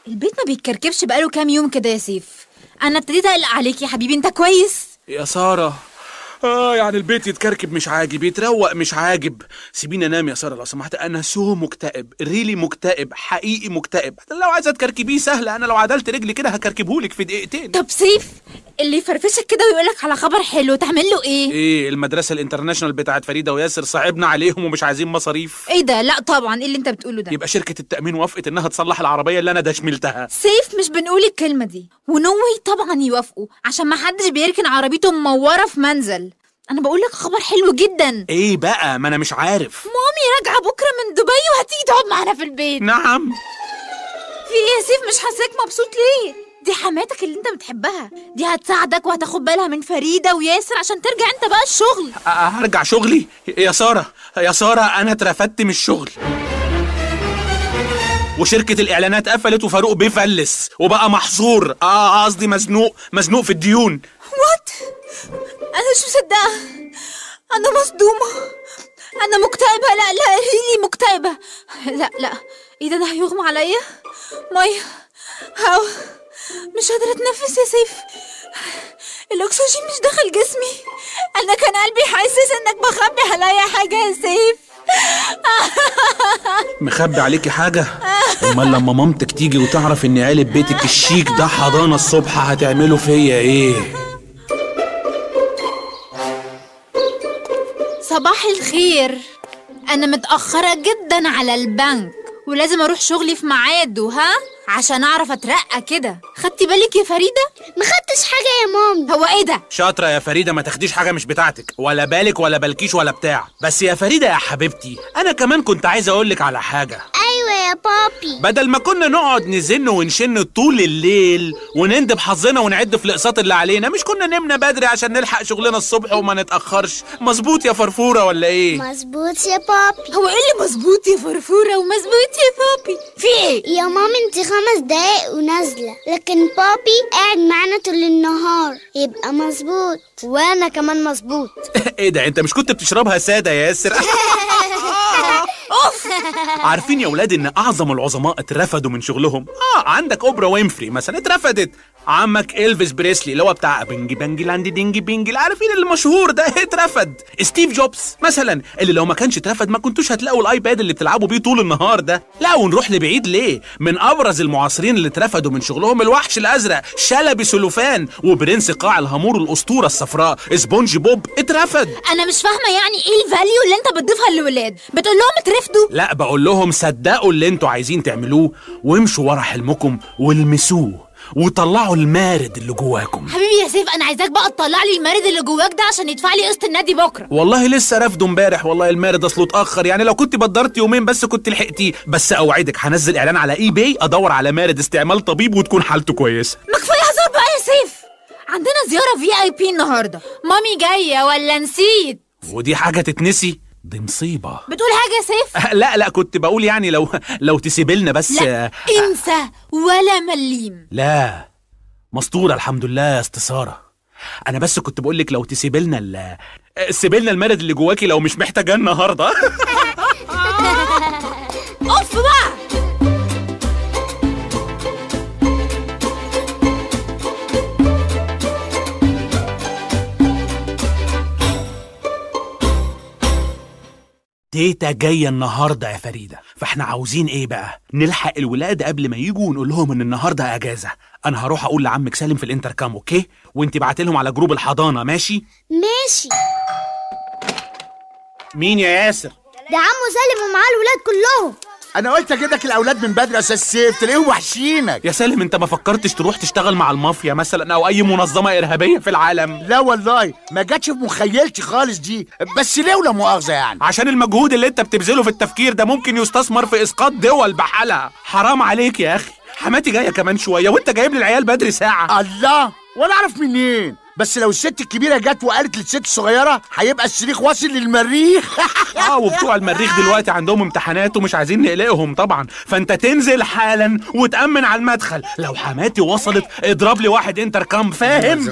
البيت ما بيتكركبش بقاله كام يوم كده يا سيف انا ابتديت اقلق عليك يا حبيبي انت كويس يا سارة اه يعني البيت يتكركب مش عاجب يتروق مش عاجب سيبيني انام يا ساره لو سمحت انا سو مكتئب ريلي مكتئب حقيقي مكتئب لو عايزه تكركبيه سهله انا لو عدلت رجلي كده هكركبهولك في دقيقتين طب سيف اللي يفرفشك كده ويقولك على خبر حلو تعمل له ايه ايه المدرسه الانترناشونال بتاعت فريده وياسر صعبنا عليهم ومش عايزين مصاريف ايه ده لا طبعا ايه اللي انت بتقوله ده يبقى شركه التامين وافقت انها تصلح العربيه اللي انا دشملتها سيف مش بنقول الكلمه دي ونوي طبعا يوافقوا عشان ما حدش بيركن عربيته مموره في منزل انا بقول لك خبر حلو جدا ايه بقى ما انا مش عارف مامي راجعه بكره من دبي وهتيجي تقعد معانا في البيت نعم في ايه يا سيف مش حاساك مبسوط ليه دي حماتك اللي انت بتحبها دي هتساعدك وهتاخد بالها من فريده وياسر عشان ترجع انت بقى الشغل أ- هرجع شغلي يا ساره يا ساره انا اترفدت من الشغل وشركة الإعلانات قفلت وفاروق بيفلس وبقى محظور آه قصدي مزنوق مزنوق في الديون وات انا مش مصدقه انا مصدومه انا مكتئبه لا لا ريلي مكتئبه لا لا ايه ده ده هيغمى عليا ميه هوا مش قادره اتنفس يا سيف الاكسجين مش داخل جسمي انا كان قلبي حاسس انك مخبي عليا حاجه يا سيف مخبي عليكي حاجة؟ أمال لما مامتك تيجي وتعرف إن عيلة بيتك الشيك ده حضانة الصبح هتعملوا فيا إيه؟ صباح الخير انا متاخره جدا على البنك ولازم اروح شغلي في ميعاده ها عشان اعرف اترقى كده خدتي بالك يا فريده ما خدتش حاجة يا مامي هو ايه ده شاطرة يا فريدة ما تاخديش حاجة مش بتاعتك ولا بالك ولا بالكيش ولا بتاع بس يا فريدة يا حبيبتي أنا كمان كنت عايز أقولك على حاجة أيوة يا بابي بدل ما كنا نقعد نزن ونشن طول الليل ونندب حظنا ونعد في الاقساط اللي علينا مش كنا نمنا بدري عشان نلحق شغلنا الصبح وما نتاخرش مظبوط يا فرفوره ولا ايه مظبوط يا بابي هو ايه اللي مظبوط يا فرفوره ومظبوط يا بابي في ايه يا مامي انت خمس دقايق ونازلة لكن بابي قاعد معانا طول النهار يبقى مظبوط وانا كمان مظبوط ايه ده انت مش كنت بتشربها ساده يا ياسر اوف عارفين يا ولاد ان اعظم العظماء اترفدوا من شغلهم اه عندك اوبرا وينفري مثلا اترفدت عمك الفيس بريسلي اللي هو بتاع بنجي بنجي لاندي دينجي بينجي عارفين المشهور ده اترفد ستيف جوبز مثلا اللي لو ما كانش اترفد ما كنتوش هتلاقوا الايباد اللي بتلعبوا بيه طول النهار ده لا ونروح لبعيد ليه من ابرز المعاصرين اللي اترفدوا من شغلهم الوحش الازرق شلبي سلوفان وبرنس قاع الهامور الاسطوره الصفراء سبونج بوب اترفد انا مش فاهمه يعني ايه الفاليو اللي انت بتضيفها للولاد بتقول لهم اترفدوا لا بقول لهم صدقوا اللي انتوا عايزين تعملوه وامشوا ورا حلمكم والمسوه وطلعوا المارد اللي جواكم حبيبي يا سيف انا عايزاك بقى تطلع لي المارد اللي جواك ده عشان يدفع لي قسط النادي بكره والله لسه رافضه امبارح والله المارد اصله اتاخر يعني لو كنت بدرت يومين بس كنت لحقتيه بس اوعدك هنزل اعلان على اي باي ادور على مارد استعمال طبيب وتكون حالته كويسه ما كفايه هزار بقى يا سيف عندنا زياره في اي بي النهارده مامي جايه ولا نسيت ودي حاجه تتنسي دي مصيبه بتقول حاجه يا سيف لا لا كنت بقول يعني لو لو تسيبلنا بس لا انسى ولا مليم لا مسطورة الحمد لله يا استثارة أنا بس كنت بقول لك لو تسيبلنا ال سيبلنا المرض اللي جواكي لو مش محتاجاه النهارده اوف بقى تيتا جاية النهاردة يا فريدة فاحنا عاوزين ايه بقى نلحق الولاد قبل ما يجوا ونقول لهم ان النهاردة اجازة انا هروح اقول لعمك سالم في الانتركام اوكي وانت بعت لهم على جروب الحضانة ماشي ماشي مين يا ياسر ده عمو سالم ومعاه الولاد كلهم انا قلت اجيبك الاولاد من بدري يا استاذ سيف تلاقيهم وحشينك يا سالم انت ما فكرتش تروح تشتغل مع المافيا مثلا او اي منظمة ارهابية في العالم لا والله ما جاتش في مخيلتي خالص دي بس ليه ولا مؤاخذه يعني عشان المجهود اللي انت بتبذله في التفكير ده ممكن يستثمر في اسقاط دول بحالها حرام عليك يا اخي حماتي جايه كمان شويه وانت جايب لي العيال بدري ساعه الله ولا اعرف منين بس لو الست الكبيره جت وقالت للست الصغيره هيبقى الصريخ واصل للمريخ اه وبتوع المريخ دلوقتي عندهم امتحانات ومش عايزين نقلقهم طبعا فانت تنزل حالا وتأمن على المدخل لو حماتي وصلت اضرب لي واحد انتركام فاهم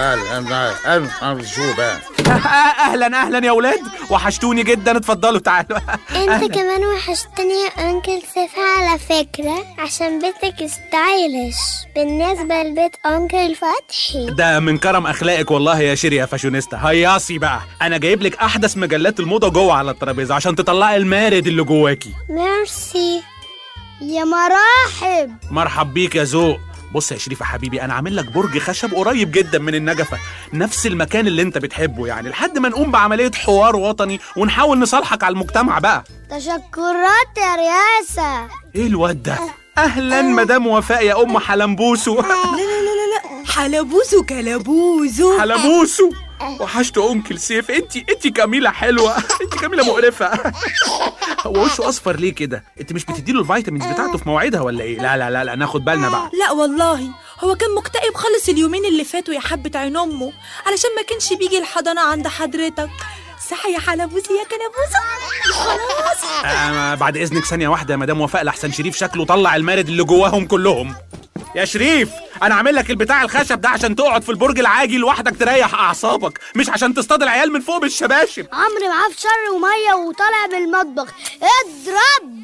شو بقى اهلا اهلا يا ولاد وحشتوني جدا اتفضلوا تعالوا انت كمان وحشتني يا انكل سيف على فكرة عشان بيتك ستايلش بالنسبة لبيت انكل فتحي ده من كرم اخلاقك والله يا شيري يا فاشونيستا هياصي بقى انا جايب لك احدث مجلات الموضه جوه على الترابيزه عشان تطلعي المارد اللي جواكي ميرسي يا مراحب مرحب بيك يا ذوق بص يا شريف يا حبيبي انا عامل لك برج خشب قريب جدا من النجفه نفس المكان اللي انت بتحبه يعني لحد ما نقوم بعمليه حوار وطني ونحاول نصالحك على المجتمع بقى تشكرات يا رياسة ايه الواد ده اهلا مدام وفاء يا ام حلمبوسو لا لا لا لا لا حلبوسو كلبوزو حلموسو وحشت انكل سيف انت انت جميله حلوه انت جميله مقرفه هو وشه اصفر ليه كده انت مش بتديله الفيتامينز بتاعته في مواعيدها ولا ايه لا لا لا لا ناخد بالنا بقى لا والله هو كان مكتئب خالص اليومين اللي فاتوا يا حبة عين أمه علشان ما كانش بيجي الحضانة عند حضرتك صح يا حلبوسي يا كلبوسو خلاص آه بعد اذنك ثانيه واحده يا مدام وفاء لحسن شريف شكله طلع المارد اللي جواهم كلهم يا شريف انا عامل لك البتاع الخشب ده عشان تقعد في البرج العاجي لوحدك تريح اعصابك مش عشان تصطاد العيال من فوق بالشباشب عمرو معاه فشار ومية وطالع من المطبخ اضرب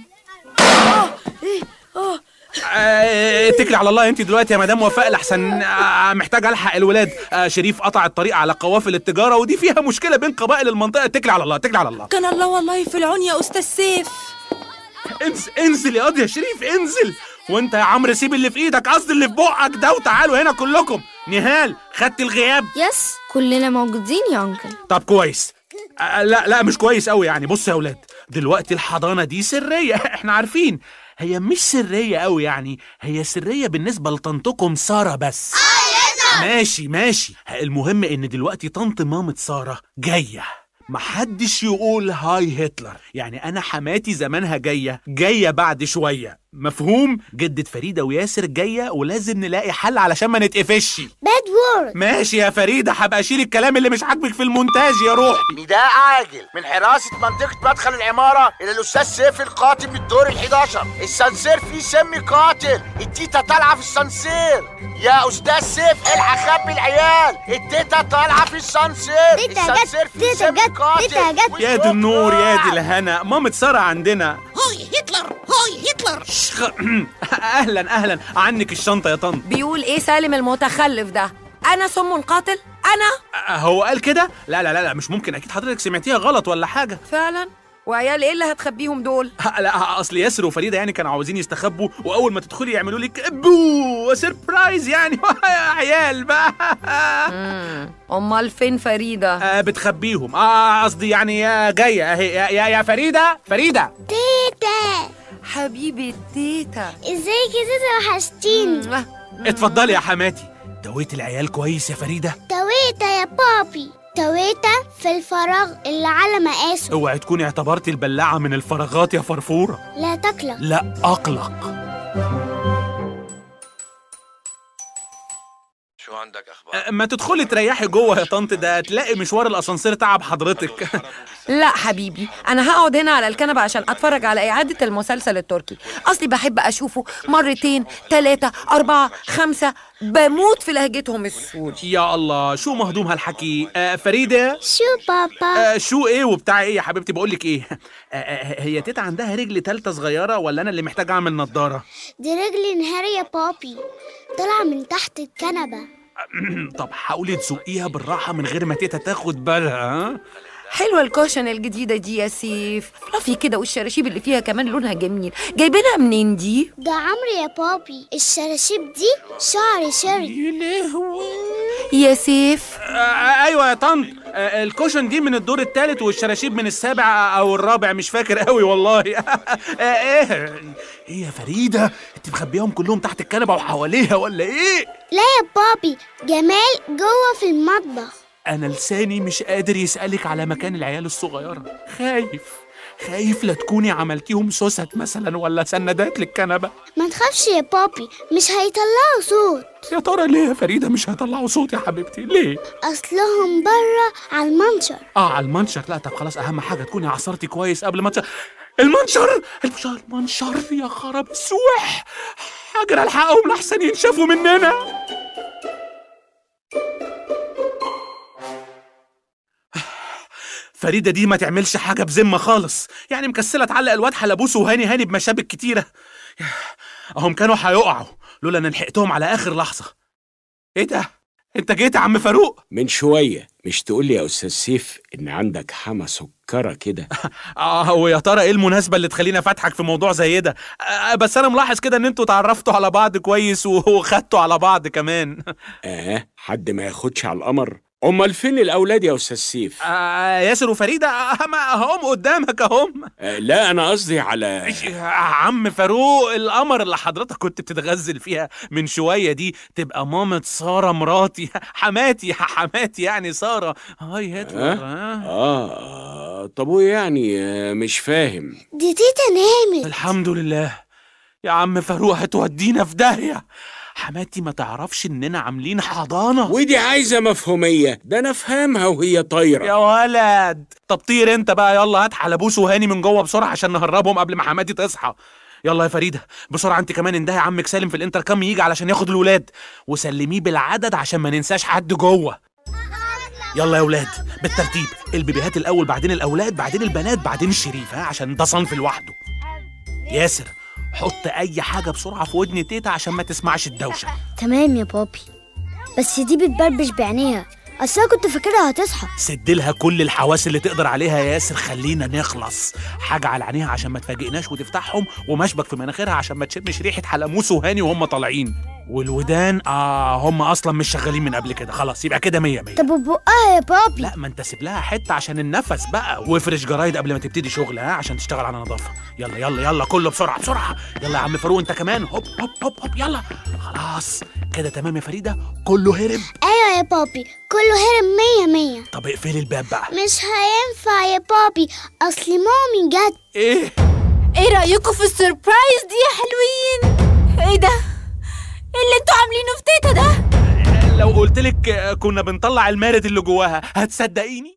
آه، اتكلي على الله انت دلوقتي يا مدام وفاء لحسن آه، محتاج الحق الولاد آه، شريف قطع الطريق على قوافل التجاره ودي فيها مشكله بين قبائل المنطقه اتكلي على الله اتكلي على الله كان الله والله في العون يا أستاذ سيف انزل انزل يا قاضي يا شريف انزل وانت يا عمرو سيب اللي في ايدك قصدي اللي في بقك ده وتعالوا هنا كلكم نهال خدت الغياب يس كلنا موجودين يا انكل طب كويس آه، لا لا مش كويس قوي يعني بصوا يا اولاد دلوقتي الحضانه دي سريه احنا عارفين هي مش سريه قوي يعني هي سريه بالنسبه لطنطكم ساره بس ماشي ماشي المهم ان دلوقتي طنط مامة ساره جايه محدش يقول هاي هتلر يعني انا حماتي زمانها جايه جايه بعد شويه مفهوم جدة فريدة وياسر جاية ولازم نلاقي حل علشان ما نتقفش باد وورد ماشي يا فريدة هبقى اشيل الكلام اللي مش عاجبك في المونتاج يا روحي نداء عاجل من حراسة منطقة مدخل العمارة إلى الأستاذ سيف القاتل من الدور ال11 السنسير فيه سم قاتل التيتا طالعة في السنسير يا أستاذ سيف الحق خبي العيال التيتا طالعة في السنسير تيتا جت، السنسير فيه تيتا سم جت، قاتل تيتا جت. يا دي النور يا دي الهنا مامة سارة عندنا هاي هتلر هاي هتلر شخ... اهلا اهلا عنك الشنطة يا طنط بيقول ايه سالم المتخلف ده انا سم القاتل انا أه، هو قال كده لا لا لا لا مش ممكن اكيد حضرتك سمعتيها غلط ولا حاجة فعلا وعيال ايه اللي هتخبيهم دول ه- لا اصل ياسر وفريدة يعني كانوا عاوزين يستخبوا واول ما تدخلي يعملوا لك بو سربرايز يعني يا عيال بقى امال فين فريده آه بتخبيهم اه قصدي يعني يا جاية اهي يا, يا, يا فريدة فريدة تيتا حبيبي تيتا ازيك يا تيتا وحشتيني اتفضلي يا حماتي دويت العيال كويس يا فريدة تويتا يا بابي تويتا في الفراغ اللي على مقاسه اوعي تكوني اعتبرتي البلاعة من الفراغات يا فرفورة لا تقلق لا اقلق شو عندك اخبار؟ أه، ما تدخلي تريحي جوه يا طنط ده تلاقي مشوار الاسانسير تعب حضرتك لا حبيبي انا هقعد هنا على الكنبه عشان اتفرج على اعاده المسلسل التركي اصلي بحب اشوفه مرتين ثلاثه اربعه خمسه بموت في لهجتهم السوري يا الله شو مهضوم هالحكي آه فريدة شو بابا آه شو ايه وبتاع ايه يا حبيبتي بقول لك ايه آه آه هي تيتا عندها رجل تالتة صغيرة ولا انا اللي محتاج اعمل نضارة دي رجلي نهار يا بابي طلع من تحت الكنبة طب حاولي تزقيها بالراحة من غير ما تيتا تاخد بالها ها حلوه الكوشن الجديده دي يا سيف فلافي كده والشراشيب اللي فيها كمان لونها جميل جايبينها منين دي ده عمرو يا بابي الشراشيب دي شعر شري يا لهوي يا سيف آه ايوه يا طنط آه الكوشن دي من الدور الثالث والشراشيب من السابع او الرابع مش فاكر قوي والله آه ايه ايه يا فريده انت مخبيهم كلهم تحت الكنبه وحواليها ولا ايه لا يا بابي جمال جوه في المطبخ انا لساني مش قادر يسالك على مكان العيال الصغيره خايف خايف لا تكوني عملتيهم سوست مثلا ولا سندات للكنبه ما ما تخافش يا بابي مش هيطلعوا صوت يا ترى ليه يا فريده مش هيطلعوا صوت يا حبيبتي ليه اصلهم بره على المنشر اه على المنشر لا طب خلاص اهم حاجه تكوني عصرتي كويس قبل ما تش... المنشر المنشر المنشر يا خراب السوح هاجر الحقهم لحسن ينشفوا مننا فريده دي ما تعملش حاجه بذمه خالص يعني مكسله تعلق الواد حلبوس وهاني هاني بمشابك كتيره اهم كانوا هيقعوا لولا ان لحقتهم على اخر لحظه ايه ده انت جيت يا عم فاروق من شوية مش تقول لي يا أستاذ سيف إن عندك حما سكرة كده اه ويا ترى ايه المناسبه اللي تخليني فاتحك في موضوع زي ده آه بس انا ملاحظ كده ان انتوا اتعرفتوا على بعض كويس و- وخدتوا على بعض كمان آه حد ما ياخدش على القمر أمال فين الأولاد يا أستاذ سيف آه ياسر وفريده آه ما هم قدامك اهم آه لا أنا قصدي على يا عم فاروق القمر اللي حضرتك كنت بتتغزل فيها من شويه دي تبقى مامة ساره مراتي حماتي حماتي يعني ساره هاي هتلر آه؟ آه. آه, آه طب وإيه يعني آه مش فاهم دي تيتا نامت الحمد لله يا عم فاروق هتودينا في داهيه حماتي ما تعرفش اننا عاملين حضانه ودي عايزة مفهومية ده أنا أفهمها وهي طايرة يا ولد طب طير انت بقى يلا هات حلبوس وهاني من جوه بسرعه عشان نهربهم قبل ما حماتي تصحى يلا يا فريده بسرعه انت كمان اندهي عمك سالم في الانتركام يجي علشان ياخد الولاد وسلميه بالعدد عشان ما ننساش حد جوه يلا يا ولاد بالترتيب البيبيهات الاول بعدين الاولاد بعدين البنات بعدين الشريف ها عشان ده صنف لوحده ياسر حط اي حاجه بسرعه في ودن تيتا عشان ما تسمعش الدوشه تمام يا بابي بس دي بتبربش بعينيها اصل انا كنت فاكرها هتصحى سد لها كل الحواس اللي تقدر عليها يا ياسر خلينا نخلص حاجة على عينيها عشان ما تفاجئناش وتفتحهم ومشبك في مناخيرها عشان ما تشمش ريحة حلموس وهاني وهم طالعين والودان اه هم اصلا مش شغالين من قبل كده خلاص يبقى كده مية مية طب وبقها يا بابي لا ما انت سيب لها حته عشان النفس بقى وافرش جرايد قبل ما تبتدي شغل ها عشان تشتغل على نظافه يلا يلا يلا كله بسرعه بسرعه يلا يا عم فاروق انت كمان هوب هوب هوب هوب يلا خلاص كده تمام يا فريده كله هرب ايوه يا بابي كله هرب مية مية طب اقفلي الباب بقى مش هينفع يا بابي اصل مامي جت ايه ايه رأيكم في السربرايز دي يا حلوين ايه ده ايه اللي انتوا عاملينه في تيتا ده لو قلت لك كنا بنطلع المارد اللي جواها هتصدقيني